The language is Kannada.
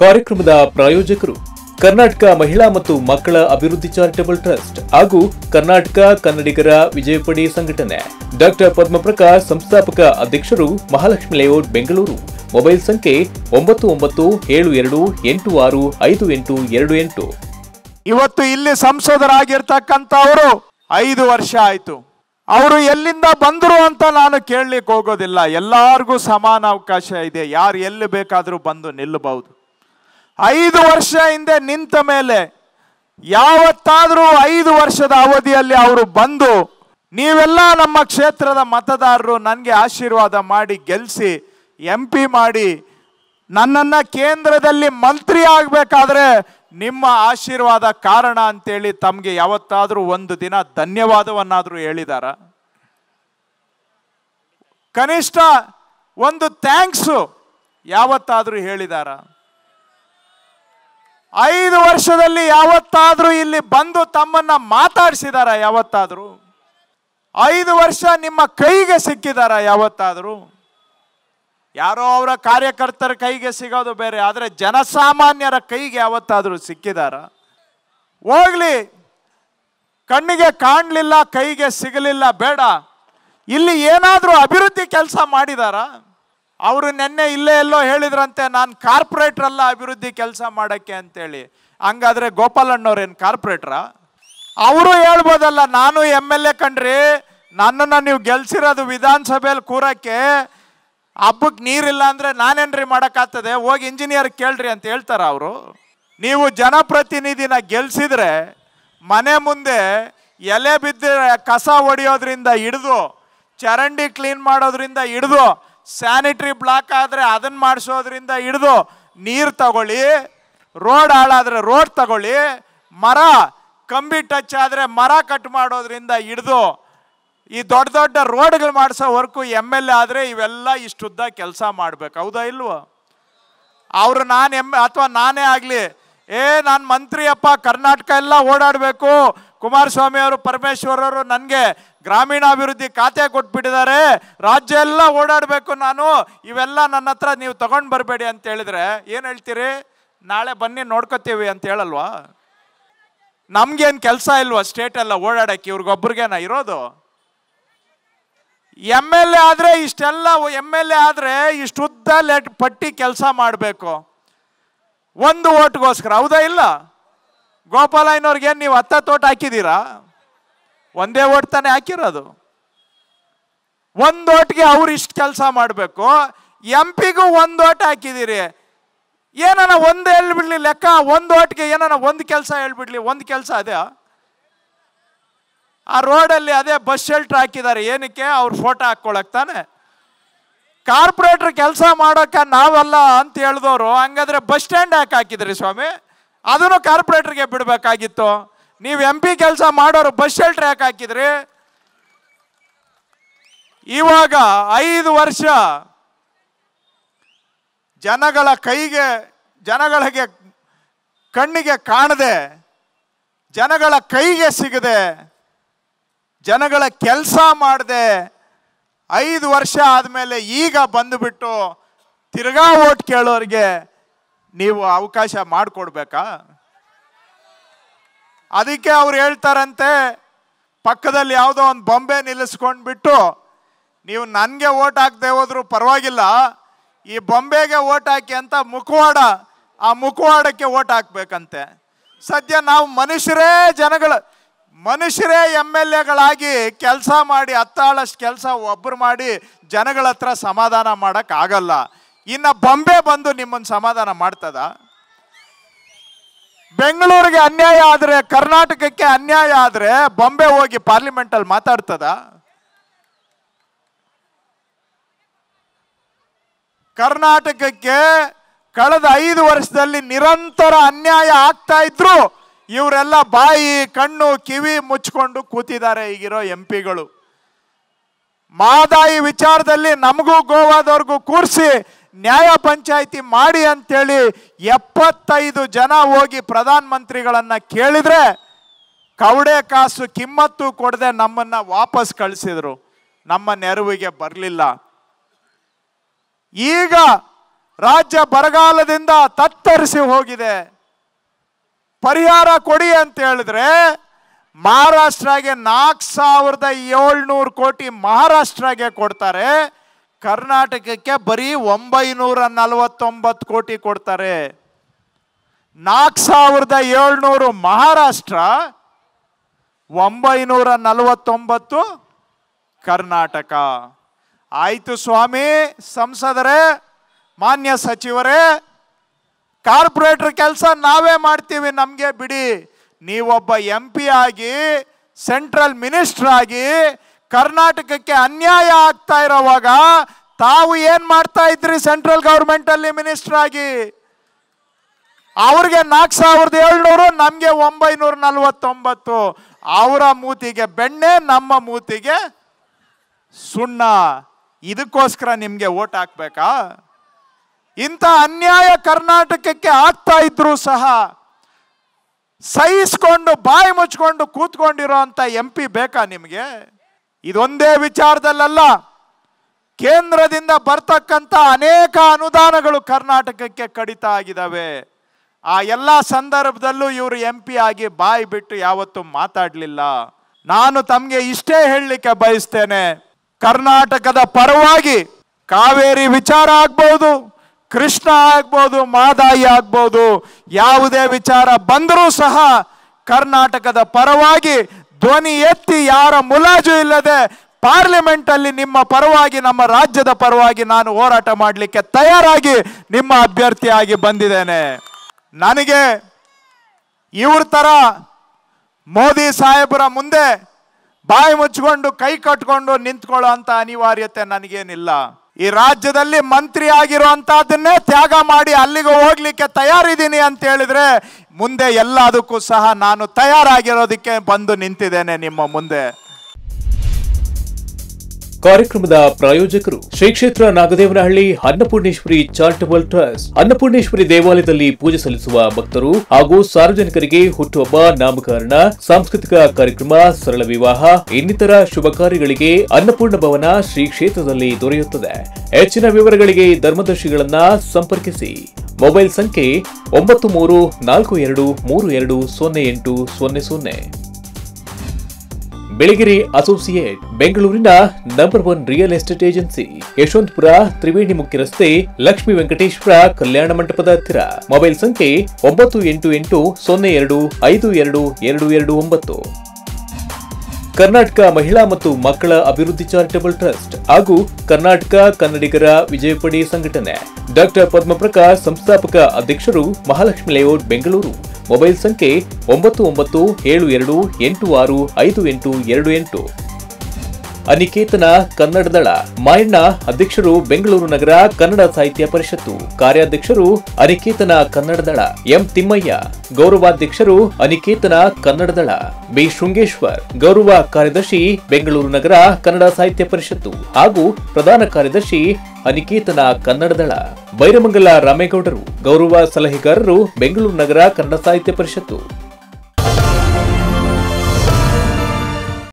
ಕಾರ್ಯಕ್ರಮದ ಪ್ರಾಯೋಜಕರು ಕರ್ನಾಟಕ ಮಹಿಳಾ ಮತ್ತು ಮಕ್ಕಳ ಅಭಿವೃದ್ಧಿ ಚಾರಿಟಬಲ್ ಟ್ರಸ್ಟ್ ಹಾಗೂ ಕರ್ನಾಟಕ ಕನ್ನಡಿಗರ ವಿಜಯಪಡಿ ಸಂಘಟನೆ ಡಾಕ್ಟರ್ ಪದ್ಮಪ್ರಕಾಶ್ ಸಂಸ್ಥಾಪಕ ಅಧ್ಯಕ್ಷರು ಮಹಾಲಕ್ಷ್ಮಿ ಲೇಔಟ್ ಬೆಂಗಳೂರು ಮೊಬೈಲ್ ಸಂಖ್ಯೆ ಒಂಬತ್ತು ಒಂಬತ್ತು ಏಳು ಎರಡು ಎಂಟು ಆರು ಐದು ಎಂಟು ಎರಡು ಎಂಟು ಇವತ್ತು ಇಲ್ಲಿ ಸಂಸದರಾಗಿರ್ತಕ್ಕಂಥವರು ಐದು ವರ್ಷ ಆಯ್ತು ಅವರು ಎಲ್ಲಿಂದ ಬಂದರು ಅಂತ ನಾನು ಕೇಳಲಿಕ್ಕೆ ಹೋಗೋದಿಲ್ಲ ಎಲ್ಲಾರ್ಗೂ ಸಮಾನ ಅವಕಾಶ ಇದೆ ಯಾರು ಎಲ್ಲಿ ಬೇಕಾದರೂ ಬಂದು ನಿಲ್ಲಬಹುದು ಐದು ವರ್ಷ ಹಿಂದೆ ನಿಂತ ಮೇಲೆ ಯಾವತ್ತಾದರೂ ಐದು ವರ್ಷದ ಅವಧಿಯಲ್ಲಿ ಅವರು ಬಂದು ನೀವೆಲ್ಲ ನಮ್ಮ ಕ್ಷೇತ್ರದ ಮತದಾರರು ನನಗೆ ಆಶೀರ್ವಾದ ಮಾಡಿ ಗೆಲ್ಲಿಸಿ ಎಂ ಪಿ ಮಾಡಿ ನನ್ನನ್ನು ಕೇಂದ್ರದಲ್ಲಿ ಮಂತ್ರಿ ಆಗಬೇಕಾದ್ರೆ ನಿಮ್ಮ ಆಶೀರ್ವಾದ ಕಾರಣ ಅಂತೇಳಿ ತಮಗೆ ಯಾವತ್ತಾದರೂ ಒಂದು ದಿನ ಧನ್ಯವಾದವನ್ನಾದರೂ ಹೇಳಿದಾರ ಕನಿಷ್ಠ ಒಂದು ಥ್ಯಾಂಕ್ಸು ಯಾವತ್ತಾದರೂ ಹೇಳಿದಾರ ಐದು ವರ್ಷದಲ್ಲಿ ಯಾವತ್ತಾದರೂ ಇಲ್ಲಿ ಬಂದು ತಮ್ಮನ್ನ ಮಾತಾಡಿಸಿದಾರ ಯಾವತ್ತಾದರೂ ಐದು ವರ್ಷ ನಿಮ್ಮ ಕೈಗೆ ಸಿಕ್ಕಿದಾರ ಯಾವತ್ತಾದರೂ ಯಾರೋ ಅವರ ಕಾರ್ಯಕರ್ತರ ಕೈಗೆ ಸಿಗೋದು ಬೇರೆ ಆದರೆ ಜನಸಾಮಾನ್ಯರ ಕೈಗೆ ಯಾವತ್ತಾದರೂ ಸಿಕ್ಕಿದಾರ ಹೋಗ್ಲಿ ಕಣ್ಣಿಗೆ ಕಾಣಲಿಲ್ಲ ಕೈಗೆ ಸಿಗಲಿಲ್ಲ ಬೇಡ ಇಲ್ಲಿ ಏನಾದರೂ ಅಭಿವೃದ್ಧಿ ಕೆಲಸ ಮಾಡಿದಾರ ಅವರು ನಿನ್ನೆ ಇಲ್ಲೇ ಎಲ್ಲೋ ಹೇಳಿದ್ರಂತೆ ನಾನು ಕಾರ್ಪೊರೇಟ್ರ್ ಅಲ್ಲ ಅಭಿವೃದ್ಧಿ ಕೆಲಸ ಮಾಡೋಕ್ಕೆ ಅಂತೇಳಿ ಹಂಗಾದ್ರೆ ಗೋಪಾಲಣ್ಣವ್ರೇನು ಕಾರ್ಪೊರೇಟ್ರಾ ಅವರು ಹೇಳ್ಬೋದಲ್ಲ ನಾನು ಎಮ್ ಎಲ್ ಎ ಕಣ್ರಿ ನನ್ನನ್ನು ನೀವು ಗೆಲ್ಸಿರೋದು ವಿಧಾನಸಭೆಯಲ್ಲಿ ಕೂರಕ್ಕೆ ಹಬ್ಬಕ್ಕೆ ನೀರಿಲ್ಲ ಅಂದರೆ ನಾನೇನ್ರಿ ಮಾಡೋಕ್ಕಾಗ್ತದೆ ಹೋಗಿ ಇಂಜಿನಿಯರ್ ಕೇಳ್ರಿ ಅಂತ ಹೇಳ್ತಾರ ಅವರು ನೀವು ಜನಪ್ರತಿನಿಧಿನ ಗೆಲ್ಸಿದ್ರೆ ಮನೆ ಮುಂದೆ ಎಲೆ ಬಿದ್ದರೆ ಕಸ ಹೊಡೆಯೋದ್ರಿಂದ ಹಿಡಿದು ಚರಂಡಿ ಕ್ಲೀನ್ ಮಾಡೋದ್ರಿಂದ ಹಿಡಿದು ಸ್ಯಾನಿಟ್ರಿ ಬ್ಲಾಕ್ ಆದರೆ ಅದನ್ನು ಮಾಡಿಸೋದ್ರಿಂದ ಹಿಡಿದು ನೀರು ತಗೊಳ್ಳಿ ರೋಡ್ ಹಾಳಾದರೆ ರೋಡ್ ತಗೊಳ್ಳಿ ಮರ ಕಂಬಿ ಟಚ್ ಆದರೆ ಮರ ಕಟ್ ಮಾಡೋದ್ರಿಂದ ಹಿಡಿದು ಈ ದೊಡ್ಡ ದೊಡ್ಡ ರೋಡ್ಗಳು ಮಾಡಿಸೋ ವರ್ಕು ಎಮ್ ಎಲ್ ಎ ಆದರೆ ಇವೆಲ್ಲ ಇಷ್ಟುದ್ದ ಕೆಲಸ ಮಾಡ್ಬೇಕು ಹೌದಾ ಇಲ್ವೋ ಅವರು ನಾನು ಎಮ್ ಅಥವಾ ನಾನೇ ಆಗಲಿ ಏ ನಾನು ಮಂತ್ರಿಯಪ್ಪ ಕರ್ನಾಟಕ ಎಲ್ಲ ಓಡಾಡಬೇಕು ಕುಮಾರಸ್ವಾಮಿ ಅವರು ಪರಮೇಶ್ವರ್ ಅವರು ನನಗೆ ಗ್ರಾಮೀಣಾಭಿವೃದ್ಧಿ ಖಾತೆ ಕೊಟ್ಬಿಟ್ಟಿದ್ದಾರೆ ರಾಜ್ಯ ಎಲ್ಲ ಓಡಾಡಬೇಕು ನಾನು ಇವೆಲ್ಲ ನನ್ನ ಹತ್ರ ನೀವು ತಗೊಂಡು ಬರಬೇಡಿ ಅಂತ ಹೇಳಿದ್ರೆ ಏನು ಹೇಳ್ತೀರಿ ನಾಳೆ ಬನ್ನಿ ನೋಡ್ಕೋತೀವಿ ಅಂತ ಹೇಳಲ್ವಾ ನಮ್ಗೇನು ಕೆಲಸ ಇಲ್ವಾ ಸ್ಟೇಟ್ ಎಲ್ಲ ಓಡಾಡಕ್ಕೆ ಇವ್ರಿಗೊಬ್ರಿಗೇನ ಇರೋದು ಎಮ್ ಎಲ್ ಎ ಆದರೆ ಇಷ್ಟೆಲ್ಲ ಎಮ್ ಎಲ್ ಎ ಆದರೆ ಇಷ್ಟುದ್ದ ಲೆಟ್ ಪಟ್ಟಿ ಕೆಲಸ ಮಾಡಬೇಕು ಒಂದು ಓಟ್ಗೋಸ್ಕರ ಹೌದಾ ಇಲ್ಲ ಗೋಪಾಲಯ್ಯನವ್ರಿಗೆ ನೀವು ಹತ್ತ ತೋಟ ಹಾಕಿದ್ದೀರಾ ಒಂದೇ ಓಟ್ ತಾನೇ ಹಾಕಿರೋದು ಒಂದು ಓಟ್ಗೆ ಅವ್ರು ಇಷ್ಟು ಕೆಲಸ ಮಾಡಬೇಕು ಎಂ ಪಿಗೂ ಒಂದು ಓಟ್ ಹಾಕಿದ್ದೀರಿ ಏನಾನ ಒಂದು ಹೇಳ್ಬಿಡ್ಲಿ ಲೆಕ್ಕ ಒಂದು ಓಟ್ಗೆ ಏನಾನ ಒಂದು ಕೆಲಸ ಹೇಳ್ಬಿಡ್ಲಿ ಒಂದು ಕೆಲಸ ಅದೇ ಆ ರೋಡಲ್ಲಿ ಅದೇ ಬಸ್ ಶೆಲ್ಟರ್ ಹಾಕಿದ್ದಾರೆ ಏನಕ್ಕೆ ಅವ್ರ ಫೋಟೋ ಹಾಕ್ಕೊಳಕ್ ತಾನೆ ಕಾರ್ಪೊರೇಟರ್ ಕೆಲಸ ಮಾಡೋಕೆ ನಾವಲ್ಲ ಅಂತ ಹೇಳಿದವರು ಹಂಗಾದ್ರೆ ಬಸ್ ಸ್ಟ್ಯಾಂಡ್ ಯಾಕೆ ಹಾಕಿದ್ರಿ ಸ್ವಾಮಿ ಅದನ್ನು ಕಾರ್ಪೊರೇಟರ್ಗೆ ಬಿಡಬೇಕಾಗಿತ್ತು ನೀವು ಎಂ ಪಿ ಕೆಲಸ ಮಾಡೋರು ಬಸ್ ಶೆಲ್ಟರ್ ಯಾಕೆ ಹಾಕಿದ್ರಿ ಇವಾಗ ಐದು ವರ್ಷ ಜನಗಳ ಕೈಗೆ ಜನಗಳಿಗೆ ಕಣ್ಣಿಗೆ ಕಾಣದೆ ಜನಗಳ ಕೈಗೆ ಸಿಗದೆ ಜನಗಳ ಕೆಲಸ ಮಾಡದೆ ಐದು ವರ್ಷ ಆದಮೇಲೆ ಈಗ ಬಂದುಬಿಟ್ಟು ತಿರ್ಗಾ ಓಟ್ ಕೇಳೋರಿಗೆ ನೀವು ಅವಕಾಶ ಮಾಡಿಕೊಡ್ಬೇಕಾ ಅದಕ್ಕೆ ಅವ್ರು ಹೇಳ್ತಾರಂತೆ ಪಕ್ಕದಲ್ಲಿ ಯಾವುದೋ ಒಂದು ಬೊಂಬೆ ನಿಲ್ಲಿಸ್ಕೊಂಡ್ಬಿಟ್ಟು ನೀವು ನನಗೆ ಓಟ್ ಹಾಕದೆ ಹೋದ್ರು ಪರವಾಗಿಲ್ಲ ಈ ಬೊಂಬೆಗೆ ಓಟ್ ಹಾಕಿ ಅಂತ ಮುಖವಾಡ ಆ ಮುಖವಾಡಕ್ಕೆ ಓಟ್ ಹಾಕ್ಬೇಕಂತೆ ಸದ್ಯ ನಾವು ಮನುಷ್ಯರೇ ಜನಗಳ ಮನುಷ್ಯರೇ ಎಮ್ ಎಲ್ ಎಗಳಾಗಿ ಕೆಲಸ ಮಾಡಿ ಹತ್ತಾಳಷ್ಟು ಕೆಲಸ ಒಬ್ಬರು ಮಾಡಿ ಜನಗಳ ಹತ್ರ ಸಮಾಧಾನ ಮಾಡೋಕ್ಕಾಗಲ್ಲ ಇನ್ನು ಬೊಂಬೆ ಬಂದು ನಿಮ್ಮನ್ನು ಸಮಾಧಾನ ಮಾಡ್ತದ ಬೆಂಗಳೂರಿಗೆ ಅನ್ಯಾಯ ಆದರೆ ಕರ್ನಾಟಕಕ್ಕೆ ಅನ್ಯಾಯ ಆದರೆ ಬೊಂಬೆ ಹೋಗಿ ಪಾರ್ಲಿಮೆಂಟಲ್ಲಿ ಮಾತಾಡ್ತದ ಕರ್ನಾಟಕಕ್ಕೆ ಕಳೆದ ಐದು ವರ್ಷದಲ್ಲಿ ನಿರಂತರ ಅನ್ಯಾಯ ಆಗ್ತಾ ಇದ್ರು ಇವರೆಲ್ಲ ಬಾಯಿ ಕಣ್ಣು ಕಿವಿ ಮುಚ್ಕೊಂಡು ಕೂತಿದ್ದಾರೆ ಈಗಿರೋ ಎಂ ಪಿಗಳು ಮಾದಾಯಿ ವಿಚಾರದಲ್ಲಿ ನಮಗೂ ಗೋವಾದವ್ರಿಗೂ ಕೂರಿಸಿ ನ್ಯಾಯ ಪಂಚಾಯಿತಿ ಮಾಡಿ ಅಂತೇಳಿ ಎಪ್ಪತ್ತೈದು ಜನ ಹೋಗಿ ಪ್ರಧಾನ ಮಂತ್ರಿಗಳನ್ನ ಕೇಳಿದ್ರೆ ಕವಡೆ ಕಾಸು ಕಿಮ್ಮತ್ತು ಕೊಡದೆ ನಮ್ಮನ್ನ ವಾಪಸ್ ಕಳಿಸಿದ್ರು ನಮ್ಮ ನೆರವಿಗೆ ಬರಲಿಲ್ಲ ಈಗ ರಾಜ್ಯ ಬರಗಾಲದಿಂದ ತತ್ತರಿಸಿ ಹೋಗಿದೆ ಪರಿಹಾರ ಕೊಡಿ ಅಂತ ಹೇಳಿದ್ರೆ ಮಹಾರಾಷ್ಟ್ರಗೆ ನಾಲ್ಕು ಸಾವಿರದ ಏಳ್ನೂರು ಕೋಟಿ ಮಹಾರಾಷ್ಟ್ರಗೆ ಕೊಡ್ತಾರೆ ಕರ್ನಾಟಕಕ್ಕೆ ಬರೀ ಒಂಬೈನೂರ ನಲವತ್ತೊಂಬತ್ತು ಕೋಟಿ ಕೊಡ್ತಾರೆ ನಾಲ್ಕು ಸಾವಿರದ ಏಳ್ನೂರು ಮಹಾರಾಷ್ಟ್ರ ಒಂಬೈನೂರ ನಲವತ್ತೊಂಬತ್ತು ಕರ್ನಾಟಕ ಆಯಿತು ಸ್ವಾಮಿ ಸಂಸದರೇ ಮಾನ್ಯ ಸಚಿವರೇ ಕಾರ್ಪೊರೇಟರ್ ಕೆಲಸ ನಾವೇ ಮಾಡ್ತೀವಿ ನಮಗೆ ಬಿಡಿ ನೀವೊಬ್ಬ ಎಂ ಪಿ ಆಗಿ ಸೆಂಟ್ರಲ್ ಮಿನಿಸ್ಟರ್ ಆಗಿ ಕರ್ನಾಟಕಕ್ಕೆ ಅನ್ಯಾಯ ಆಗ್ತಾ ಇರೋವಾಗ ತಾವು ಏನ್ ಮಾಡ್ತಾ ಇದ್ರಿ ಸೆಂಟ್ರಲ್ ಗೌರ್ಮೆಂಟ್ ಅಲ್ಲಿ ಮಿನಿಸ್ಟರ್ ಆಗಿ ಅವ್ರಿಗೆ ನಾಲ್ಕು ಸಾವಿರದ ಏಳ್ನೂರು ನಮಗೆ ಒಂಬೈನೂರ ನಲವತ್ತೊಂಬತ್ತು ಅವರ ಮೂತಿಗೆ ಬೆಣ್ಣೆ ನಮ್ಮ ಮೂತಿಗೆ ಸುಣ್ಣ ಇದಕ್ಕೋಸ್ಕರ ನಿಮಗೆ ಓಟ್ ಹಾಕ್ಬೇಕಾ ಇಂಥ ಅನ್ಯಾಯ ಕರ್ನಾಟಕಕ್ಕೆ ಆಗ್ತಾ ಇದ್ರು ಸಹ ಸಹಿಸ್ಕೊಂಡು ಬಾಯಿ ಮುಚ್ಕೊಂಡು ಕೂತ್ಕೊಂಡಿರೋ ಅಂತ ಎಂ ಪಿ ಬೇಕಾ ನಿಮಗೆ ಇದೊಂದೇ ವಿಚಾರದಲ್ಲ ಕೇಂದ್ರದಿಂದ ಬರ್ತಕ್ಕಂಥ ಅನೇಕ ಅನುದಾನಗಳು ಕರ್ನಾಟಕಕ್ಕೆ ಕಡಿತ ಆಗಿದ್ದಾವೆ ಆ ಎಲ್ಲ ಸಂದರ್ಭದಲ್ಲೂ ಇವರು ಎಂ ಪಿ ಆಗಿ ಬಾಯಿ ಬಿಟ್ಟು ಯಾವತ್ತೂ ಮಾತಾಡಲಿಲ್ಲ ನಾನು ತಮಗೆ ಇಷ್ಟೇ ಹೇಳಲಿಕ್ಕೆ ಬಯಸ್ತೇನೆ ಕರ್ನಾಟಕದ ಪರವಾಗಿ ಕಾವೇರಿ ವಿಚಾರ ಆಗ್ಬೋದು ಕೃಷ್ಣ ಆಗ್ಬೋದು ಮಾದಾಯಿ ಆಗ್ಬೋದು ಯಾವುದೇ ವಿಚಾರ ಬಂದರೂ ಸಹ ಕರ್ನಾಟಕದ ಪರವಾಗಿ ಧ್ವನಿ ಎತ್ತಿ ಯಾರ ಮುಲಾಜು ಇಲ್ಲದೆ ಪಾರ್ಲಿಮೆಂಟ್ ಅಲ್ಲಿ ನಿಮ್ಮ ಪರವಾಗಿ ನಮ್ಮ ರಾಜ್ಯದ ಪರವಾಗಿ ನಾನು ಹೋರಾಟ ಮಾಡಲಿಕ್ಕೆ ತಯಾರಾಗಿ ನಿಮ್ಮ ಅಭ್ಯರ್ಥಿಯಾಗಿ ಬಂದಿದ್ದೇನೆ ನನಗೆ ಇವ್ರ ತರ ಮೋದಿ ಸಾಹೇಬರ ಮುಂದೆ ಬಾಯಿ ಮುಚ್ಕೊಂಡು ಕೈ ಕಟ್ಕೊಂಡು ನಿಂತ್ಕೊಳ್ಳೋ ಅಂತ ಅನಿವಾರ್ಯತೆ ನನಗೇನಿಲ್ಲ ಈ ರಾಜ್ಯದಲ್ಲಿ ಮಂತ್ರಿ ಆಗಿರುವಂತಹದನ್ನೇ ತ್ಯಾಗ ಮಾಡಿ ಅಲ್ಲಿಗೆ ಹೋಗ್ಲಿಕ್ಕೆ ತಯಾರಿದ್ದೀನಿ ಅಂತ ಹೇಳಿದ್ರೆ ಮುಂದೆ ಎಲ್ಲದಕ್ಕೂ ಸಹ ನಾನು ತಯಾರಾಗಿರೋದಕ್ಕೆ ಬಂದು ನಿಂತಿದ್ದೇನೆ ನಿಮ್ಮ ಮುಂದೆ ಕಾರ್ಯಕ್ರಮದ ಪ್ರಾಯೋಜಕರು ಶ್ರೀ ಕ್ಷೇತ್ರ ನಾಗದೇವನಹಳ್ಳಿ ಅನ್ನಪೂರ್ಣೇಶ್ವರಿ ಚಾರಿಟಬಲ್ ಟ್ರಸ್ಟ್ ಅನ್ನಪೂರ್ಣೇಶ್ವರಿ ದೇವಾಲಯದಲ್ಲಿ ಪೂಜೆ ಸಲ್ಲಿಸುವ ಭಕ್ತರು ಹಾಗೂ ಸಾರ್ವಜನಿಕರಿಗೆ ಹುಟ್ಟುಹಬ್ಬ ನಾಮಕರಣ ಸಾಂಸ್ಕೃತಿಕ ಕಾರ್ಯಕ್ರಮ ಸರಳ ವಿವಾಹ ಇನ್ನಿತರ ಶುಭ ಕಾರ್ಯಗಳಿಗೆ ಅನ್ನಪೂರ್ಣ ಭವನ ಶ್ರೀ ಕ್ಷೇತ್ರದಲ್ಲಿ ದೊರೆಯುತ್ತದೆ ಹೆಚ್ಚಿನ ವಿವರಗಳಿಗೆ ಧರ್ಮದರ್ಶಿಗಳನ್ನ ಸಂಪರ್ಕಿಸಿ ಮೊಬೈಲ್ ಸಂಖ್ಯೆ ಒಂಬತ್ತು ಮೂರು ನಾಲ್ಕು ಎರಡು ಮೂರು ಎರಡು ಸೊನ್ನೆ ಎಂಟು ಸೊನ್ನೆ ಸೊನ್ನೆ ಬೆಳಗಿರಿ ಅಸೋಸಿಯೇಟ್ ಬೆಂಗಳೂರಿನ number one real estate agency Yeshwanthpur Triveni ಮುಖ್ಯ ರಸ್ತೆ ಲಕ್ಷ್ಮೀ ವೆಂಕಟೇಶ್ವರ ಕಲ್ಯಾಣ ಮಂಟಪದ ಹತ್ತಿರ ಮೊಬೈಲ್ ಸಂಖ್ಯೆ ಒಂಬತ್ತು ಎಂಟು ಎಂಟು ಸೊನ್ನೆ ಎರಡು ಐದು ಎರಡು ಎರಡು ಎರಡು ಒಂಬತ್ತು ಕರ್ನಾಟಕ ಮಹಿಳಾ ಮತ್ತು ಮಕ್ಕಳ ಅಭಿವೃದ್ಧಿ ಚಾರಿಟಬಲ್ ಟ್ರಸ್ಟ್ ಹಾಗೂ ಕರ್ನಾಟಕ ಕನ್ನಡಿಗರ ವಿಜಯಪಡಿ ಸಂಘಟನೆ ಡಾಕ್ಟರ್ ಪದ್ಮಪ್ರಕಾಶ್ ಸಂಸ್ಥಾಪಕ ಅಧ್ಯಕ್ಷರು ಮಹಾಲಕ್ಷ್ಮಿ ಲೇಔಟ್ ಬೆಂಗಳೂರು ಮೊಬೈಲ್ ಸಂಖ್ಯೆ ಒಂಬತ್ತು ಒಂಬತ್ತು ಏಳು ಎರಡು ಎಂಟು ಆರು ಐದು ಎಂಟು ಎರಡು ಎಂಟು ಅನಿಕೇತನ ಕನ್ನಡ ದಳ ಮಾಯಣ್ಣ ಅಧ್ಯಕ್ಷರು ಬೆಂಗಳೂರು ನಗರ ಕನ್ನಡ ಸಾಹಿತ್ಯ ಪರಿಷತ್ತು ಕಾರ್ಯಾಧ್ಯಕ್ಷರು ಅನಿಕೇತನ ಕನ್ನಡ ದಳ ಎಂ ತಿಮ್ಮಯ್ಯ ಗೌರವಾಧ್ಯಕ್ಷರು ಅನಿಕೇತನ ಕನ್ನಡ ದಳ ಬಿ ಶೃಂಗೇಶ್ವರ್ ಗೌರವ ಕಾರ್ಯದರ್ಶಿ ಬೆಂಗಳೂರು ನಗರ ಕನ್ನಡ ಸಾಹಿತ್ಯ ಪರಿಷತ್ತು ಹಾಗೂ ಪ್ರಧಾನ ಕಾರ್ಯದರ್ಶಿ ಅನಿಕೇತನ ಕನ್ನಡ ದಳ ಬೈರಮಂಗಲ ರಾಮೇಗೌಡರು ಗೌರವ ಸಲಹೆಗಾರರು ಬೆಂಗಳೂರು ನಗರ ಕನ್ನಡ ಸಾಹಿತ್ಯ ಪರಿಷತ್ತು